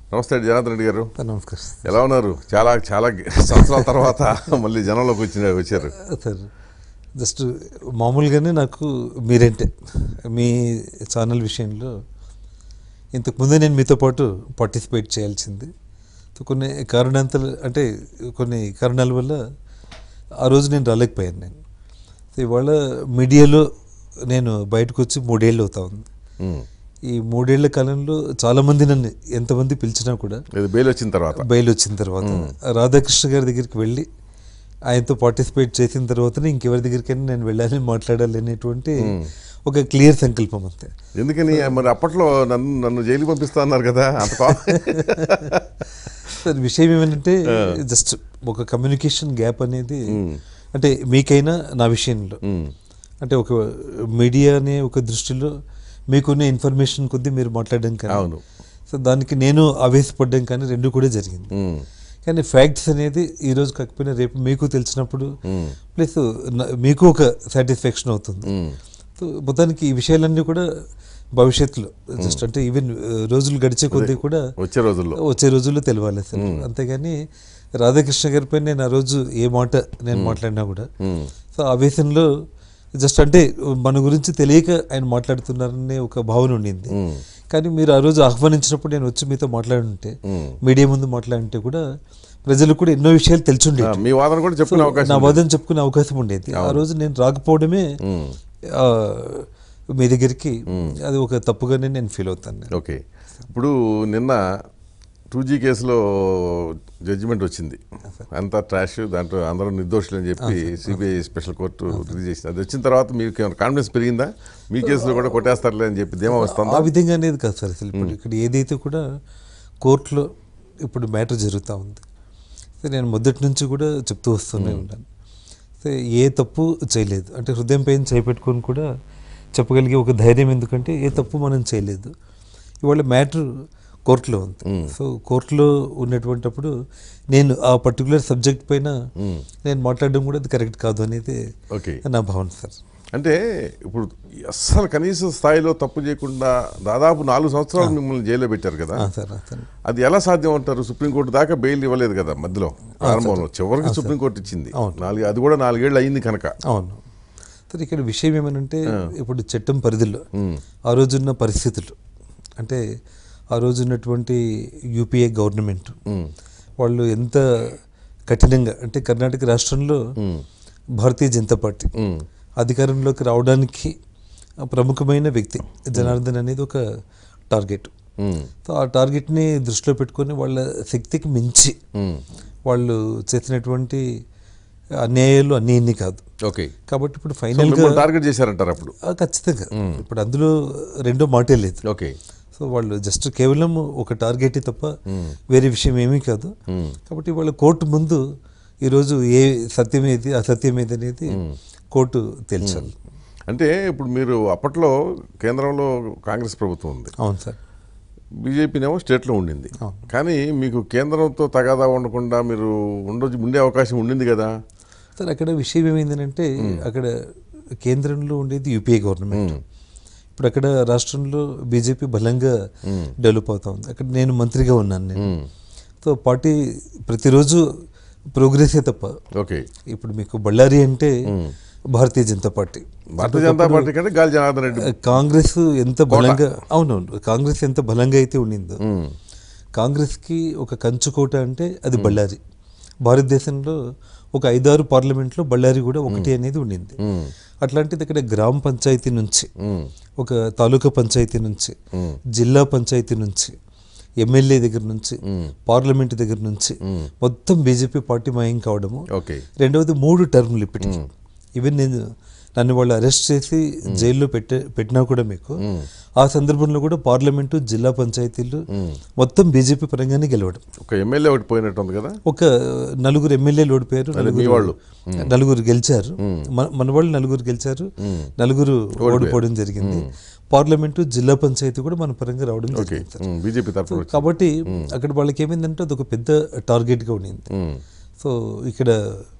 నమస్తే జనార్దన్ రెడ్డి గారు సార్ నమస్కారం ఎలా ఉన్నారు చాలా చాలా సంవత్సరాల తర్వాత మళ్ళీ జనంలోకి వచ్చిన వచ్చారు సార్ జస్ట్ మామూలుగానే నాకు మీరంటే మీ ఛానల్ విషయంలో ఇంతకు ముందే నేను మీతో పాటు పార్టిసిపేట్ చేయాల్సింది సో కొన్ని కారణాంతలు అంటే కొన్ని కారణాల వల్ల ఆ రోజు నేను రాలేకపోయాను నేను సో ఇవాళ మీడియాలో నేను బయటకు వచ్చి మూడేళ్ళు అవుతా ఉంది ఉమ్. ఈ మూడేళ్ల కాలంలో చాలామంది నన్ను ఎంతమంది పిలిచినా కూడా ఇది బెయిల్ వచ్చిన తర్వాత బయలు వచ్చిన తర్వాత రాధాకృష్ణ గారి దగ్గరికి వెళ్ళి ఆయనతో పార్టిసిపేట్ చేసిన తర్వాతనే ఇంకెవరి దగ్గరికైనా నేను వెళ్ళాలి మాట్లాడాలి అనేటువంటి ఒక క్లియర్ సంకల్పం అంతే ఎందుకని మరి అప్పట్లో నన్ను నన్ను జైలుకి పంపిస్తా అన్నారు కదా అంత కా- సార్ విషయం ఏమంటే జస్ట్ ఒక కమ్యూనికేషన్ గ్యాప్ అనేది అంటే మీకైనా నా విషయంలో ఉమ్. అంటే ఒక మీడియా అనే ఒక దృష్టిలో మీకున్న ఇన్ఫర్మేషన్ కొద్దీ మీరు మాట్లాడడం కానీ అవును. సో దానికి నేను ఆవేశపడ్డం కానీ రెండు కూడా జరిగింది ఉమ్. కానీ ఫ్యాక్ట్స్ అనేది ఈ రోజు కాకపోయినా రేపు మీకు తెలిసినప్పుడు ప్లస్ న- మీకు ఒక సాటిస్ఫాక్షన్ అవుతుంది ఉమ్. సో మొత్తానికి ఈ విషయాలన్నీ కూడా భవిష్యత్తులో జస్ట్ అంటే ఈవెన్ రోజులు గడిచే కొద్దీ కూడా వచ్చే రోజుల్లో వచ్చే రోజుల్లో తెలియాలి అసలు అంతేగాని రాధాకృష్ణ గారిపై నేను ఆ రోజు ఏ మాట నేను మాట్లాడినా కూడా ఉమ్. సో ఆవేశంలో జస్ట్ అంటే మన గురించి తెలియక ఆయన మాట్లాడుతున్నారనే ఒక భావన ఉండింది ఉమ్. కానీ మీరు ఆ రోజు ఆహ్వానించినప్పుడు నేను వచ్చి మీతో మాట్లాడుంటే ఉమ్. మీడియా ముందు మాట్లాడుంటే కూడా ప్రజలకు కూడా ఎన్నో విషయాలు తెలిసిండే ఆ, మీ వాదన కూడా చెప్పుకునే అవకాశం నా ఉంది. వాదన చెప్పుకునే అవకాశం ఉండేది ఆ రోజు నేను రాకపోవడమే ఉమ్. ఆ, మీ దగ్గరికి అది ఒక తప్పుగానే నేను ఫీల్ అవుతాను నేను. ఓకే ఇప్పుడు నిన్న టూ జీ కేసులో జడ్జిమెంట్ వచ్చింది అంతా ట్రాష్ దాంట్లో అందరూ నిర్దోషులు అని చెప్పి సిబిఐ స్పెషల్ కోర్టు రిలీజ్ చేసింది అది వచ్చిన తర్వాత మీకు ఏమైనా కాన్ఫిడెన్స్ పెరిగిందా మీ కేసులో కూడా కొట్టేస్తారులే అని చెప్పి ధీమా వస్తుందా ఆ విధంగా అనేది కాదు సార్ అసలు ఇప్పుడు ఇక్కడ ఏదైతే కూడా కోర్టులో ఇప్పుడు మ్యాటర్ జరుగుతూ ఉంది సో నేను మొదటి నుంచి కూడా చెప్తూ వస్తూనే ఉన్నాను సో ఏ తప్పు చేయలేదు అంటే హృదయం పైన చేపెట్టుకొని కూడా చెప్పగలిగే ఒక ధైర్యం ఎందుకంటే ఏ తప్పు మనం చేయలేదు ఇవాళ మ్యాటర్ కోర్టులో ఉంది సో కోర్టులో ఉన్నటువంటిప్పుడు నేను ఆ పర్టికులర్ సబ్జెక్ట్ పైన నేను మాట్లాడడం కూడా అది కరెక్ట్ కాదు అనేది ఓకే నా భావన సార్ అంటే ఇప్పుడు అస్సలు కనీస స్థాయిలో తప్పు చేయకుండా దాదాపు నాలుగు సంవత్సరాలు మిమ్మల్ని జైల్లో పెట్టారు కదా ఆ, సార్ ఆ, సార్ అది ఎలా సాధ్యం అంటారు సుప్రీంకోర్టు దాకా బెయిల్ ఇవ్వలేదు కదా మధ్యలో ప్రారంభంలో చివరికి సుప్రీంకోర్టు ఇచ్చింది నాలుగు అది కూడా నాలుగేళ్ళు అయింది కనుక అవును సార్ ఇక్కడ విషయం ఏమనంటే ఇప్పుడు చట్టం పరిధిలో ఆ రోజున్న పరిస్థితులు అంటే ఆ రోజు ఉన్నటువంటి యూపీఏ గవర్నమెంట్ వాళ్ళు ఎంత కఠినంగా అంటే కర్ణాటక రాష్ట్రంలో భారతీయ జనతా పార్టీ అధికారంలోకి రావడానికి ప్రముఖమైన వ్యక్తి జనార్దన్ అనేది ఒక టార్గెట్ ఉమ్. సో ఆ టార్గెట్ని దృష్టిలో పెట్టుకొని వాళ్ళ శక్తికి మించి ఉమ్. వాళ్ళు చేసినటువంటి అన్యాయాలు అన్నీ ఇన్ని కాదు ఓకే కాబట్టి ఇప్పుడు సో ఫైనల్గా మిమ్మల్ని టార్గెట్ చేశారంటారు అప్పుడు ఆ, ఖచ్చితంగా ఇప్పుడు అందులో రెండో మాటే లేదు ఓకే సో వాళ్ళు జస్ట్ కేవలం ఒక టార్గెట్ తప్ప వేరే విషయం ఏమీ కాదు కాబట్టి వాళ్ళ కోర్టు ముందు ఈరోజు ఏ సత్యం ఏది అసత్యం ఏది అనేది కోర్టు తేల్చాలి అంటే ఇప్పుడు మీరు అప్పట్లో కేంద్రంలో కాంగ్రెస్ ప్రభుత్వం ఉంది అవును సార్ బీజేపీనేమో స్టేట్లో ఉండింది కానీ మీకు కేంద్రంతో తగాదా ఉండకుండా మీరు ఉండొచ్చు ఉండే అవకాశం ఉండింది కదా సార్ అక్కడ విషయం ఏమైందంటే అక్కడ కేంద్రంలో ఉండేది యూపీఏ గవర్నమెంట్ ఇప్పుడు అక్కడ రాష్ట్రంలో బీజేపీ బలంగా డెవలప్ అవుతా ఉంది అక్కడ నేను మంత్రిగా ఉన్నాను నేను సో పార్టీ ప్రతిరోజు ప్రోగ్రెసే తప్ప ఓకే ఇప్పుడు మీకు బళ్ళారి అంటే భారతీయ జనతా పార్టీ భారతీయ జనతా పార్టీ కంటే గాలి జనార్దన్ రెడ్డి కాంగ్రెస్ ఎంత బలంగా అవునవును కాంగ్రెస్ ఎంత బలంగా అయితే ఉండిందో కాంగ్రెస్కి ఒక కంచుకోట అంటే అది బళ్ళారి భారతదేశంలో ఒక ఐదారు పార్లమెంట్లో బళ్ళారి కూడా ఒకటి అనేది ఉండింది అట్లాంటిది ఇక్కడ గ్రామ పంచాయతీ నుంచి ఒక తాలూకా పంచాయతీ నుంచి జిల్లా పంచాయతీ నుంచి ఎమ్మెల్యే దగ్గర నుంచి పార్లమెంట్ దగ్గర నుంచి మొత్తం బీజేపీ పార్టీ మయం కావడము ఓకే రెండవది మూడు టర్మ్లు ఇప్పటికి ఈవెన్ నేను నన్ను వాళ్ళు అరెస్ట్ చేసి జైల్లో పెట్టే పెట్టినా కూడా మీకు ఆ సందర్భంలో కూడా పార్లమెంటు జిల్లా పంచాయతీలు మొత్తం బీజేపీ పరంగానే గెలవడం ఒక ఎమ్మెల్యే ఒకటి పోయినట్టు ఉంది కదా ఒక నలుగురు ఎమ్మెల్యేలు ఓడిపోయారు నలుగురు వాళ్ళు. నలుగురు గెలిచారు మన- మన వాళ్ళు నలుగురు గెలిచారు నలుగురు ఓడిపోవడం జరిగింది పార్లమెంటు జిల్లా పంచాయతీ కూడా మన పరంగా రావడం ఓకే జరిగింది బీజేపీ తరఫున వచ్చి కాబట్టి అక్కడ వాళ్ళకి ఏమైందంటే అదొక పెద్ద టార్గెట్గా ఉండింది ఉమ్. సో ఇక్కడ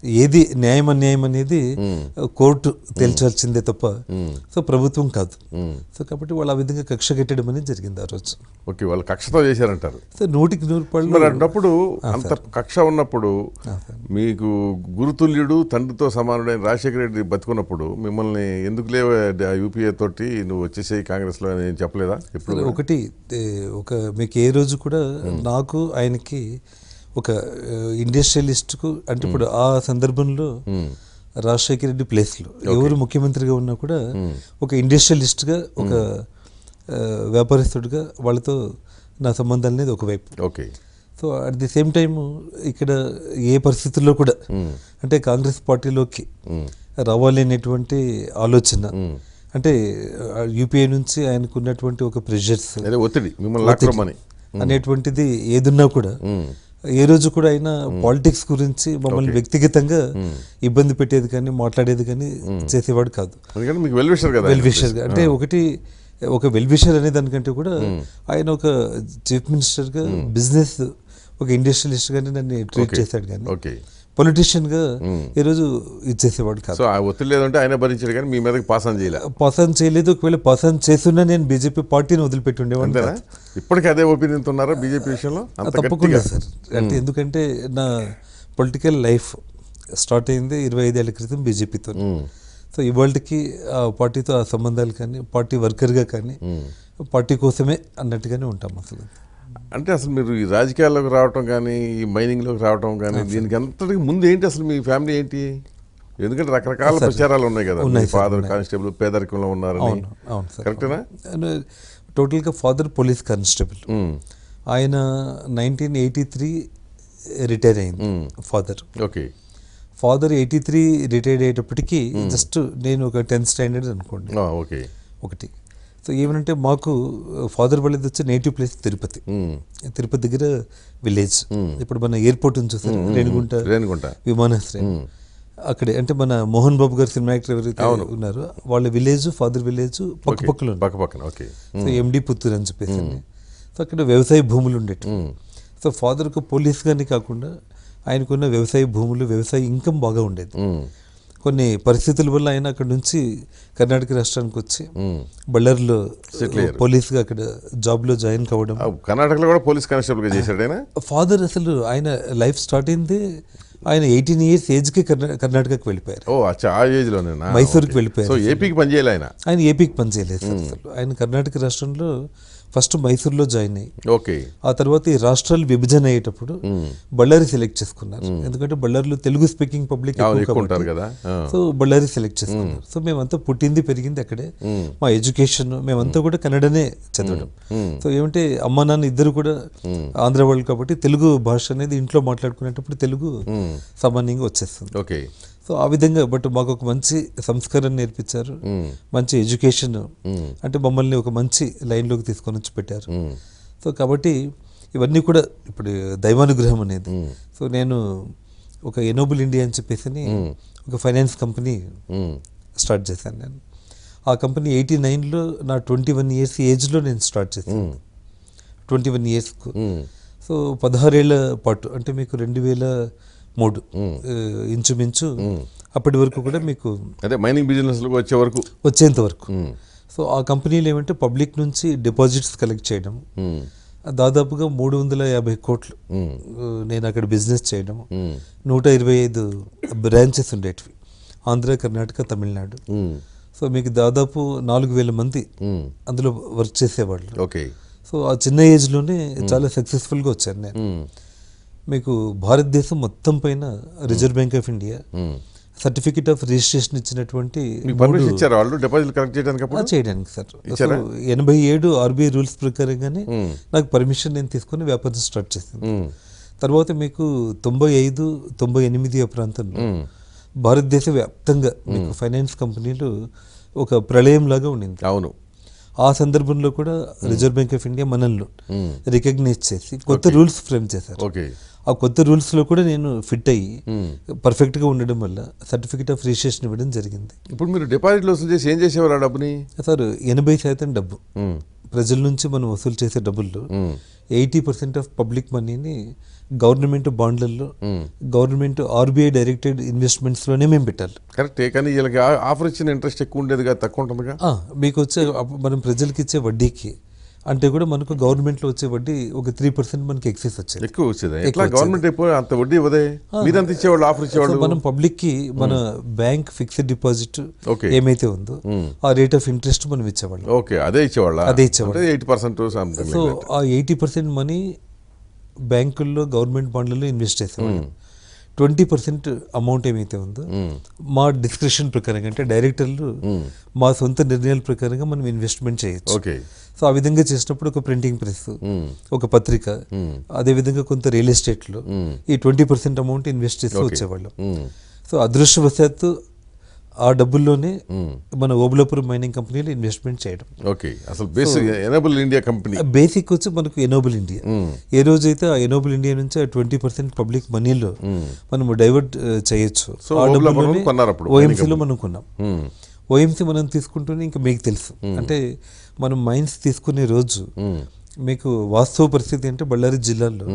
ఏది న్యాయం అన్యాయం అనేది కోర్టు తేల్చాల్సిందే తప్ప సో ప్రభుత్వం కాదు సో కాబట్టి వాళ్ళు ఆ విధంగా కక్ష కట్టడం అనేది జరిగింది ఆ రోజు ఓకే వాళ్ళు కక్షతో చేశారంటారు సో నూటికి నూరు మరి పళ్ళు అన్నప్పుడు అంత కక్ష ఉన్నప్పుడు మీకు గురుతుల్యుడు తండ్రితో సమానుడైన రాజశేఖర రెడ్డి బతుకున్నప్పుడు మిమ్మల్ని ఎందుకు లేవే యూపీఏ తోటి నువ్వు వచ్చేసేయి కాంగ్రెస్లో అని ఏం చెప్పలేదా ఇప్పుడు అసలు ఒకటి ఏ, ఒక మీకు ఏ రోజు కూడా నాకు ఆయనకి ఒక ఇండస్ట్రియలిస్ట్కు అంటే ఇప్పుడు ఆ సందర్భంలో రాజశేఖర రెడ్డి ప్లేస్లో ఎవరు ముఖ్యమంత్రిగా ఉన్నా కూడా ఒక ఇండస్ట్రియలిస్ట్గా ఒక ఆ, వ్యాపారస్తుడిగా వాళ్ళతో నా సంబంధాలు అనేది ఒకవైపు okay so at the same time ఇక్కడ ఏ పరిస్థితుల్లో కూడా అంటే కాంగ్రెస్ పార్టీలోకి రావాలి అనేటువంటి ఆలోచన అంటే యూపీఐ నుంచి ఆయనకు ఉన్నటువంటి ఒక ప్రెషర్స్ అదే ఒత్తిడి మిమ్మల్ని లాక్రమని అనేటువంటిది ఏదున్నా కూడా ఏ రోజు కూడా ఆయన పాలిటిక్స్ గురించి మమ్మల్ని వ్యక్తిగతంగా ఇబ్బంది పెట్టేది కానీ మాట్లాడేది కానీ చేసేవాడు కాదు ఎందుకంటే మీకు వెల్ విషర్ కదా వెల్ విషర్ అంటే ఒకటి ఒక వెల్ విషర్ అనే దానికంటే కూడా ఆయన ఒక చీఫ్ మినిస్టర్ గా బిజినెస్ ఒక ఇండస్ట్రియలిస్ట్ గానే నన్ను ట్రీట్ చేశాడు కానీ ఓకే పొలిటీషియన్ గా ఈరోజు ఇచ్చేసేవాడు కాదు సో ఆ ఒత్తిడి లేదంటే ఆయన భరించాడు కానీ మీ మీదకి పాస్ ఆన్ చేయలే పసంద్ చేయలేదు ఒకవేళ పసంద్ చేస్తున్నా నేను బీజేపీ పార్టీని వదిలిపెట్టి ఉండేవాడిని అంతేనా ఇప్పటికీ అదే ఒపీనియన్ ఉన్నారా బీజేపీ విషయంలో అంత తప్పకుండా గట్టిగా సార్ అంటే ఎందుకంటే నా పొలిటికల్ లైఫ్ స్టార్ట్ అయింది ఇరవై ఐదేళ్ల క్రితం బీజేపీతో సో ఇవాళకి ఆ పార్టీతో ఆ సంబంధాలు కానీ పార్టీ వర్కర్గా కానీ పార్టీ కోసమే అన్నట్టుగానే ఉంటాం అసలు అంటే అసలు మీరు ఈ రాజకీయాల్లోకి రావటం కానీ ఈ మైనింగ్లోకి రావటం కానీ దీనికి అంతటికి ముందు ఏంటి అసలు మీ ఫ్యామిలీ ఏంటి ఎందుకంటే రకరకాల ప్రచారాలు ఉన్నాయి కదా మీ ఫాదర్ కానిస్టేబుల్ పేదరికంలో ఉన్నారని అవును అవును సార్ కరెక్టేనా టోటల్గా ఫాదర్ పోలీస్ కానిస్టేబుల్ ఉమ్, ఆయన నైన్టీన్ ఎయిటీ త్రీ రిటైర్ అయింది father okay father eighty three retire అయ్యేటప్పటికి జస్ట్ నేను ఒక టెన్త్ స్టాండర్డ్ అనుకోండి ఆ, ఓకే ఒకటి సో ఏమనంటే మాకు ఫాదర్ వాళ్ళది వచ్చి నేటివ్ ప్లేస్ తిరుపతి ఉమ్, తిరుపతి దగ్గర విలేజ్ ఇప్పుడు మన ఎయిర్పోర్ట్ నుంచి చూస్తారు రేణిగుంట రేణుగుంట విమానాశ్రయం అక్కడే అంటే మన మోహన్ బాబు గారు సినిమా యాక్టర్ ఎవరైతే ఉన్నారో వాళ్ళ విలేజ్ ఫాదర్ విలేజ్ పక్క పక్కలో ఉన్నాయి. పక్క పక్కన ఓకే సో ఎండి పుత్తూరు అని చెప్పేసి సో అక్కడ వ్యవసాయ భూములు ఉండేవి సో ఫాదర్కు పోలీస్గానే కాకుండా ఆయనకున్న వ్యవసాయ భూములు వ్యవసాయ ఇన్కమ్ బాగా ఉండేది ఉమ్, కొన్ని పరిస్థితుల వల్ల ఆయన అక్కడ నుంచి కర్ణాటక రాష్ట్రానికి వచ్చి బళ్ళారిలో పోలీస్గా అక్కడ జాబ్లో జాయిన్ కావడం ఆ, కర్ణాటకలో కూడా పోలీస్ కానిస్టేబుల్గా చేశాడు ఆయన ఫాదర్ అసలు ఆయన లైఫ్ స్టార్ట్ అయింది ఆయన ఎయిటీన్ ఇయర్స్ ఏజ్కి కర్ణా కర్ణాటకకి వెళ్ళిపోయారు ఓ అచ్చా ఆ ఏజ్లోనేనా మైసూర్కి వెళ్ళిపోయారు సో ఏపీకి పనిచేయాలి ఆయన ఆయన ఏపీకి పనిచేయలేదు సార్ అసలు ఆయన కర్ణాటక రాష్ట్రంలో ఫస్ట్ మైసూర్లో జాయిన్ అయ్యి ఓకే ఆ తర్వాత ఈ రాష్ట్రాలు విభజన అయ్యేటప్పుడు బళ్ళారి సెలెక్ట్ చేసుకున్నారు ఎందుకంటే బళ్ళారిలో తెలుగు స్పీకింగ్ పబ్లిక్ అవును ఎక్కువ ఉంటారు కదా ఆ, సో బళ్ళారి సెలెక్ట్ చేసుకున్నారు సో మేమంతా పుట్టింది పెరిగింది అక్కడే మా ఎడ్యుకేషన్ మేమంతా కూడా కన్నడనే చదవడం సో ఏమంటే అమ్మ నాన్న ఇద్దరు కూడా ఆంధ్ర వాళ్ళు కాబట్టి తెలుగు భాష అనేది ఇంట్లో మాట్లాడుకునేటప్పుడు తెలుగు సామాన్యంగా వచ్చేస్తుంది ఓకే సో ఆ విధంగా బట్ మాకు ఒక మంచి సంస్కారం నేర్పించారు మంచి ఎడ్యుకేషన్ అంటే మమ్మల్ని ఒక మంచి లైన్లోకి తీసుకొని వచ్చి పెట్టారు సో కాబట్టి ఇవన్నీ కూడా ఇప్పుడు దైవానుగ్రహం అనేది సో నేను ఒక ఎనోబుల్ ఇండియా అని చెప్పేసి ఒక ఫైనాన్స్ కంపెనీ ఉమ్, స్టార్ట్ చేశాను నేను ఆ కంపెనీ ఎయిటీ నైన్లో నా ట్వంటీ వన్ ఇయర్స్ ఏజ్లో నేను స్టార్ట్ చేశాను ట్వంటీ వన్ ఇయర్స్కు ఉమ్, సో పదహారేళ్ల పాటు అంటే మీకు రెండు వేల మూడు ఆ, ఇంచుమించు అప్పటి వరకు కూడా మీకు అదే మైనింగ్ బిజినెస్లోకి వచ్చే వరకు వచ్చేంత వరకు సో ఆ కంపెనీలు ఏమంటే పబ్లిక్ నుంచి డిపాజిట్స్ కలెక్ట్ చేయడం ఉమ్, దాదాపుగా మూడు వందల యాభై కోట్లు ఉమ్, ఆ, నేను అక్కడ బిజినెస్ చేయడం ఉమ్, నూట ఇరవై ఐదు బ్రాంచెస్ ఉండేటివి ఆంధ్ర కర్ణాటక తమిళనాడు ఉమ్, సో మీకు దాదాపు నాలుగు వేల మంది ఉమ్, అందులో వర్క్ చేసేవాళ్ళు ఓకే సో ఆ చిన్న ఏజ్లోనే చాలా సక్సెస్ఫుల్గా వచ్చాను నేను ఉమ్, మీకు భారతదేశం మొత్తం పైన reserve bank of India um. Certificate of registration ఇచ్చినటువంటి మీకు పర్మిషన్ ఇచ్చారు వాళ్ళు డిపాజిట్ కలెక్ట్ చేయడానికి ఆ, అప్పుడు చేయడానికి సార్ సో ఎనభై ఏడు ఆర్బీఐ రూల్స్ ప్రకారంగానే ఉమ్, నాకు పర్మిషన్ నేను తీసుకొని వ్యాపారం స్టార్ట్ చేసింది ఉమ్, తర్వాత మీకు తొంభై ఐదు తొంభై ఎనిమిది ఆ ప్రాంతంలో ఉమ్, భారతదేశ వ్యాప్తంగా మీకు ఫైనాన్స్ కంపెనీలు ఒక ప్రళయం లాగా ఉండింది అవును ఆ సందర్భంలో కూడా రిజర్వ్ బ్యాంక్ ఆఫ్ ఇండియా మనల్ని ఉమ్, రికగ్నైజ్ చేసి కొత్త రూల్స్ ఫ్రేమ్ చేశారు ఓకే ఆ కొత్త రూల్స్లో కూడా నేను ఫిట్ అయ్యి పర్ఫెక్ట్గా ఉండడం వల్ల సర్టిఫికేట్ ఆఫ్ రిజిస్ట్రేషన్ ఇవ్వడం జరిగింది ఇప్పుడు మీరు డిపాజిట్లు వసూలు చేసి ఏం చేసేవారు ఆ డబ్బుని సార్ ఎనభై శాతం డబ్బు మ్మ్. ప్రజల నుంచి మనం వసూలు చేసే డబ్బుల్లో hmm. Eighty percent of public మనీని గవర్నమెంట్ బాండ్లలో మ్మ్. గవర్నమెంట్ ఆర్బీఐ డైరెక్టెడ్ ఇన్వెస్ట్మెంట్స్లోనే మేము పెట్టాలి కరెక్టే కానీ వీళ్ళకి ఆ- ఆఫర్ ఇచ్చిన ఇంట్రెస్ట్ ఎక్కువ ఉండేది కదా తక్కువ ఉంటుందిగా ఆ, మీకు వచ్చే అప్పు- మనం ప్రజలకి ఇచ్చే వడ్డీకి అంటే కూడా మనకు గవర్నమెంట్లో వచ్చే వడ్డీ ఒక త్రీ పర్సెంట్ మనకి ఎక్సెస్ వచ్చేది ఎక్కువ వచ్చేది ఎట్లా గవర్నమెంట్ అయిపోయి అంత వడ్డీ ఇవ్వదే మీరంత ఇచ్చేవాళ్ళు ఆఫర్ సో ఇచ్చేవాళ్ళు మనం పబ్లిక్ కి మన బ్యాంక్ ఫిక్స్డ్ డిపాజిట్ Okay. ఏమైతే ఉందో ఆ రేట్ ఆఫ్ ఇంట్రెస్ట్ మనం ఇచ్చేవాళ్ళం ఓకే అదే ఇచ్చేవాళ్ళ అదే ఇచ్చేవాళ్ళు. అంటే ఎయిట్ పర్సెంట్ సంథింగ్ సో ఆ ఎయిటీ పర్సెంట్ మనీ బ్యాంకుల్లో గవర్నమెంట్ బాండ్లలో ఇన్వెస్ట్ చేసేవాళ్ళం ట్వంటీ పర్సెంట్ అమౌంట్ ఏమైతే ఉందో మా డిస్క్రిప్షన్ ప్రకారంగా అంటే డైరెక్టర్లు మా సొంత నిర్ణయాల ప్రకారంగా మనం ఇన్వెస్ట్మెంట్ చేయొచ్చు ఓకే సో ఆ విధంగా చేసినప్పుడు ఒక ప్రింటింగ్ ప్రెస్ ఒక పత్రిక అదే విధంగా కొంత రియల్ ఎస్టేట్లో ఈ ట్వంటీ పర్సెంట్ అమౌంట్ ఇన్వెస్ట్ చేసి వచ్చేవాళ్ళం సో అదృష్టవశాత్తు ఆ డబ్బుల్లోనే మన ఓబులాపురం మైనింగ్ కంపెనీలో ఇన్వెస్ట్మెంట్ చేయడం ఓకే అసలు basic enable India company basic వచ్చి మనకు ఎనోబుల్ ఇండియా ఏ రోజైతే ఆ ఎనోబుల్ ఇండియా నుంచి ఆ ట్వంటీ పర్సెంట్ పబ్లిక్ మనీలో మనం డైవర్ట్ చేయొచ్చు So, ఓబులాపురం కొన్నారు అప్పుడు ఓఎంసీలో మనం కొన్నాం ఓఎంసీ మనం తీసుకుంటూనే ఇంకా మీకు తెలుసు అంటే మనం మైన్స్ తీసుకునే రోజు మీకు వాస్తవ పరిస్థితి అంటే బళ్ళారి జిల్లాలో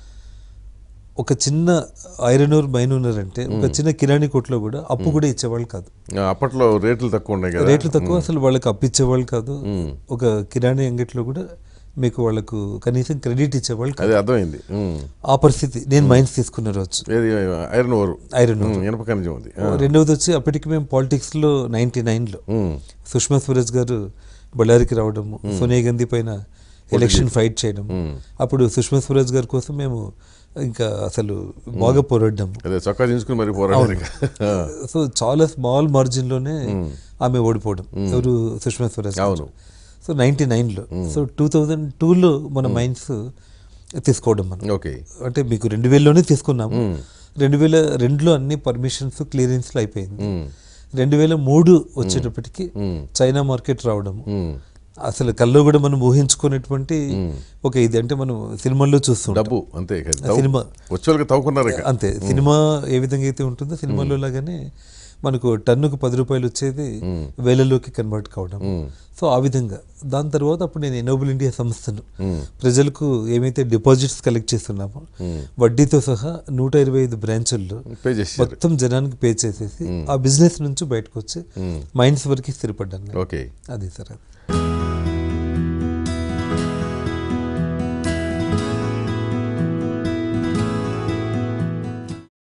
ఒక చిన్న ఐరన్ ఓర్ మైన్ ఉన్నారంటే ఒక చిన్న కిరాణి కొట్లో కూడా అప్పు కూడా ఇచ్చేవాళ్ళు కాదు అప్పట్లో రేట్లు తక్కువ ఉన్నాయి కదా రేట్లు తక్కువ అసలు వాళ్ళకి అప్పు ఇచ్చేవాళ్ళు కాదు ఒక కిరాణీ అంగట్లో కూడా మీకు వాళ్ళకు కనీసం క్రెడిట్ ఇచ్చేవాళ్ళు కాదు అది అర్థమైంది ఉమ్. ఆ పరిస్థితి నేను మైన్స్ తీసుకున్న రోజు ఏది ఐరన్ ఓరు ఐరన్ ఉమ్, ఇనుప ఖనిజం అది రెండవది వచ్చి అప్పటికి మేము పాలిటిక్స్లో నైంటీ నైన్లో ఉమ్. సుష్మా స్వరాజ్ గారు బళ్ళారికి రావడము సోనియా గాంధీ పైన ఎలక్షన్ ఫైట్ చేయడం అప్పుడు సుష్మా స్వరాజ్ గారి కోసం మేము ఇంకా అసలు బాగా పోరాడ్డాము అదే చొక్కా దించుకుని మరి పోరాడారు సో చాలా స్మాల్ మార్జిన్లోనే ఆమె ఓడిపోవడం ఎవరు సుష్మా స్వరాజ్ గారు. అవును. సో నైంటీ నైన్లో సో టూ థౌజండ్ టూలో మన మైన్స్ తీసుకోవడం మనం ఓకే అంటే మీకు రెండు వేలలోనే తీసుకున్నాము రెండు వేల రెండులో అన్ని పర్మిషన్స్ క్లియరెన్స్లు అయిపోయింది రెండు వేల మూడు వచ్చేటప్పటికి చైనా మార్కెట్ రావడము ఉమ్. అసలు కల్లో కూడా మనం ఊహించుకునేటువంటి ఒక ఇది అంటే మనం సినిమాల్లో చూస్తుంటాం డబ్బు అంతే కదా. ఆ సినిమా. వచ్చే వాళ్ళకి తవ్వుకున్నారు ఇక అంతే సినిమా ఏ విధంగా అయితే ఉంటుందో సినిమాలో లాగానే మనకు టన్నుకు పది రూపాయలు వచ్చేది వేలలోకి కన్వర్ట్ కావడం సో ఆ విధంగా దాని తర్వాత అప్పుడు నేను ఎనోబుల్ ఇండియా సంస్థను ప్రజలకు ఏమైతే డిపాజిట్స్ కలెక్ట్ చేస్తున్నామో వడ్డీతో సహా నూట ఇరవై ఐదు బ్రాంచుల్లో పే చేసి మొత్తం జనానికి పే చేసేసి ఆ బిజినెస్ నుంచి బయటకు వచ్చి మైండ్స్ వరకు స్థిరపడ్డాను నేను. ఓకే అది సార్ అది